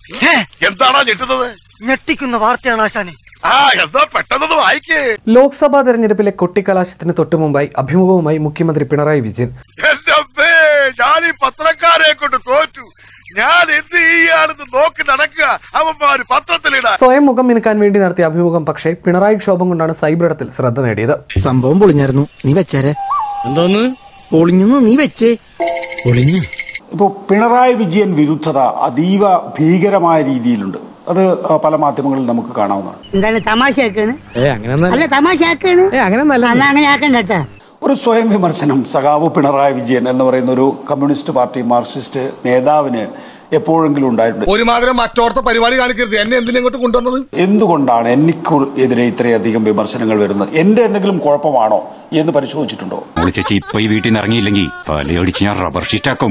എന്താണോ ഞെട്ടുന്നത് ഞെട്ടിക്കുന്ന വാർത്തയാണ് ആശാനെ ആ എന്താ പെട്ടെന്നത് വായിക്കേ ലോക്സഭാ തെരഞ്ഞെടുപ്പിലെ കൊട്ടിക്കലാശത്തിന് തൊട്ടുമുമ്പായി അഭിമുഖവുമായി മുഖ്യമന്ത്രി പിണറായി വിജയൻ എന്റെ അമ്മേ ഞാൻ ഈ പത്രക്കാരെ കൊണ്ട് തോറ്റു ഞാൻ എന്ത് ചെയ്യാണെന്ന് നോക്കി നടക്കുക അവന്മാര് പത്രത്തിലിടാൻ സ്വയം മുഖം മിനുക്കാൻ വേണ്ടി നടത്തിയ അഭിമുഖം പക്ഷേ പിണറായി ക്ഷോഭം കൊണ്ടാണ് സൈബറിടത്തിൽ ശ്രദ്ധ നേടിയത് സംഭവം പൊളിഞ്ഞായിരുന്നു നീ വെച്ചേരെ എന്തോന്ന് പൊളിഞ്ഞെന്ന് നീ വെച്ചേ പൊളിഞ്ഞു ഇപ്പോൾ പിണറായി വിജയൻ വിരുദ്ധത അതീവ ഭീകരമായ രീതിയിലുണ്ട് അത് ആ, പല മാധ്യമങ്ങളിൽ നമുക്ക് കാണാവുന്നതാണ് എന്താണ് തമാശയാക്കാണ് അല്ല തമാശയാക്കാണ് അല്ല അങ്ങനെ ആക്കണ്ട കേട്ടാ ഒരു സ്വയം വിമർശനം സഖാവ് പിണറായി വിജയൻ എന്ന് പറയുന്ന ഒരു കമ്മ്യൂണിസ്റ്റ് പാർട്ടി മാർക്സിസ്റ്റ് നേതാവിന് എപ്പോഴെങ്കിലും ഉണ്ടായിട്ടുണ്ട് ഒരുമാതിരി മറ്റോർത്ത പരിപാടി കാണിക്കരുത് എന്നെ എന്തിനാ ഇങ്ങോട്ട് കൊണ്ടുവന്നത് എന്തുകൊണ്ടാണ് എനിക്ക് എതിരെ ഇത്രയധികം വിമർശനങ്ങൾ വരുന്നത് എന്റെ എന്തെങ്കിലും കുഴപ്പമാണോ എന്ന് പരിശോധിച്ചിട്ടുണ്ടോ മോള് ചേച്ചി ഇപ്പൊ ഈ വീട്ടിൽ നിന്ന് ഇറങ്ങിയില്ലെങ്കിൽ തലയടിച്ച് ഞാൻ റബ്ബർ ഷീറ്റാക്കും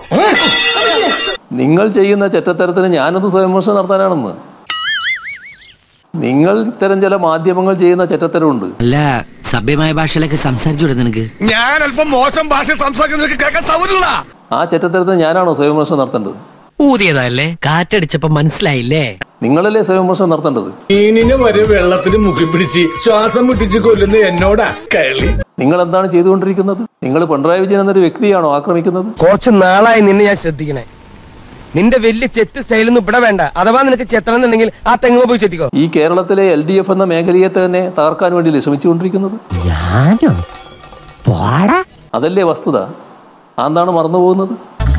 നിങ്ങൾ ചെയ്യുന്ന ചെറ്റത്തരത്തിന് ഞാനത് സ്വയംവിമർശനം നടത്താനാണെന്ന് നിങ്ങൾ ഇത്തരം ചില മാധ്യമങ്ങൾ ചെയ്യുന്ന ചെറ്റത്തരമുണ്ട് അല്ല സഭ്യമായ ഭാഷയിലൊക്കെ സംസാരിച്ചൂടെ നിനക്ക് ഞാൻ അല്പം മോശം ഭാഷ സംസാരിക്കുന്നത് കേൾക്കാൻ സൗകര്യമില്ല ആ ചെറ്റത്തരത്തിന് ഞാനാണോ സ്വയംവിമർശനം നടത്തേണ്ടത് ഊതിയതല്ലേ കാറ്റടിച്ചപ്പോ മനസ്സിലായില്ലേ നിങ്ങളല്ലേ സ്വയംവിമർശനം നടത്തേണ്ടത് മീനിനെ വരെ വെള്ളത്തിൽ മുക്കി പിടിച്ച് ശ്വാസം മുട്ടിച്ച് കൊല്ലുന്ന എന്നോടാ കളി നിങ്ങൾ എന്താണ് ചെയ്തുകൊണ്ടിരിക്കുന്നത് നിങ്ങൾ പിണറായി വിജയൻ എന്നൊരു വ്യക്തിയാണോ ആക്രമിക്കുന്നത് കുറച്ച് നാളായി നിന്നെ ഞാൻ ശ്രദ്ധിക്കണേ നിന്റെ വലിയ ചെത്ത് സ്റ്റൈലൊന്നും ഇവിടെ വേണ്ട അഥവാ നിനക്ക് ചെത്തണം എന്നുണ്ടെങ്കിൽ ആ തെങ്ങ് പോയി ചെത്തിക്കോ ഈ കേരളത്തിലെ എൽ ഡി എഫ് എന്ന മേഖലയെ തന്നെ തകർക്കാൻ വേണ്ടിയല്ലേ ശ്രമിച്ചുകൊണ്ടിരിക്കുന്നത് ഞാനോ പോടാ അതല്ലേ വസ്തുത അതാണ് മറന്നു പോകുന്നത്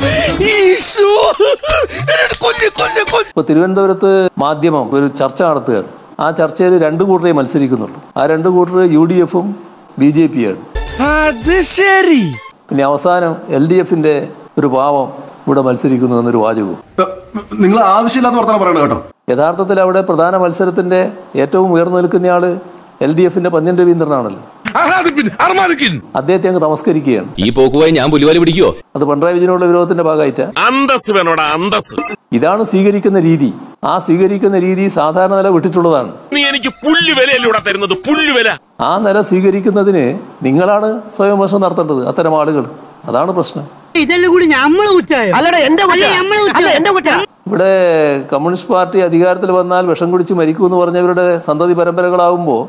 ഇപ്പൊ തിരുവനന്തപുരത്ത് മാധ്യമം ഒരു ചർച്ച നടത്തുകയാണ് ആ ചർച്ചയിൽ രണ്ടു കൂട്ടരെ മത്സരിക്കുന്നുള്ളൂ ആ രണ്ടു കൂട്ടർ യു ഡി എഫും ബി ജെ പിയാണ് അത് ശരി പിന്നെ അവസാനം എൽ ഡി എഫിന്റെ ഒരു പാവം ഇവിടെ മത്സരിക്കുന്നു എന്നൊരു വാചകവും നിങ്ങൾ ആവശ്യമില്ലാത്ത വർത്തമാനം പറയണം കേട്ടോ യഥാർത്ഥത്തിൽ അവിടെ പ്രധാന മത്സരത്തിന്റെ ഏറ്റവും ഉയർന്നു നിൽക്കുന്നയാള് എൽ ഡി എഫിന്റെ പന്ന്യൻ രവീന്ദ്രനാണല്ലോ അദ്ദേഹത്തെ അങ്ങ് തമസ്കരിക്കുകയാണ് ഈ പോക്കുപോയി ഞാൻ പുലിവാലി പിടിക്കുവോ അത് പിണറായി വിജയനോടുള്ള വിരോധത്തിന്റെ ഭാഗമായിട്ട് അന്തസ് വേണോടാ അന്തസ് ഇതാണ് സ്വീകരിക്കുന്ന രീതി ആ സ്വീകരിക്കുന്ന രീതി സാധാരണ നില വിട്ടിട്ടുള്ളതാണ് നീ എനിക്ക് പുല്ല് വിലയല്ലൂടെ തരുന്നത് പുല്ല് വില ആ നില സ്വീകരിക്കുന്നതിന് നിങ്ങളാണ് സ്വയം വിമർശനം നടത്തേണ്ടത് അത്തരം ആളുകൾ അതാണ് പ്രശ്നം ഇതെല്ലാം കൂടി നമ്മള് കുറ്റായോ അല്ലടാ എന്റെ നമ്മള് എന്റെ കുറ്റ ഇവിടെ കമ്മ്യൂണിസ്റ്റ് പാർട്ടി അധികാരത്തിൽ വന്നാൽ വിഷം കുടിച്ച് മരിക്കൂ എന്ന് പറഞ്ഞവരുടെ സന്തതി പരമ്പരകളാവുമ്പോൾ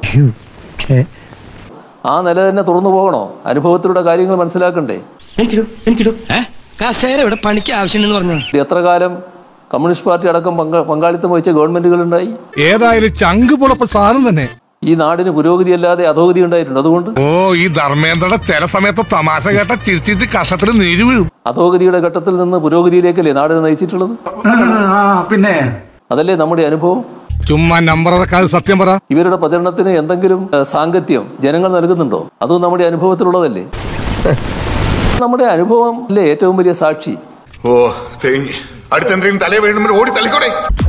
ആ നില തന്നെ തുറന്നു പോകണോ അനുഭവത്തിലൂടെ കാര്യങ്ങൾ മനസ്സിലാക്കണ്ടേ എനിക്കിടൂ എനിക്കിടൂ കസേര ഇവിടെ പണിക്ക് ആവശ്യമുണ്ടെന്ന് പറഞ്ഞു എത്ര കാലം കമ്മ്യൂണിസ്റ്റ് പാർട്ടി അടക്കം പങ്ക- പങ്കാളിത്തം വഹിച്ച ഗവൺമെന്റുകൾ ഉണ്ടായി ഏതായാലും ചങ്ക് പുളപ്പ സാധനം തന്നെ ഈ നാടിന് പുരോഗതി അല്ലാതെ അധോഗതി ഉണ്ടായിട്ടുണ്ട് അതുകൊണ്ട് ഓ ഈ ധർമ്മേന്ദ്രയുടെ ചില സമയത്ത് തമാശ കേട്ട ചിരിച്ചിട്ട് കഷത്തിൽ നീര് വീഴും അധോഗതിയുടെ ഘട്ടത്തിൽ നിന്ന് പുരോഗതിയിലേക്കല്ലേ നാടിനെ നയിച്ചിട്ടുള്ളത് പിന്നെ അതല്ലേ നമ്മുടെ അനുഭവം ചുമ്മാ നമ്പർ അതൊക്കെ സത്യം പറ ഇവരുടെ പ്രചരണത്തിന് എന്തെങ്കിലും ഏഹ്, സാങ്കത്യം ജനങ്ങൾ നൽകുന്നുണ്ടോ അതും നമ്മുടെ അനുഭവത്തിലുള്ളതല്ലേ നമ്മുടെ അനുഭവം അല്ലേ ഏറ്റവും വലിയ സാക്ഷി ഓ തേങ്ങി അടുത്തെന്തെങ്കിലും തലേ വീഴുമ്പോൾ ഓടി തളിക്കോടെ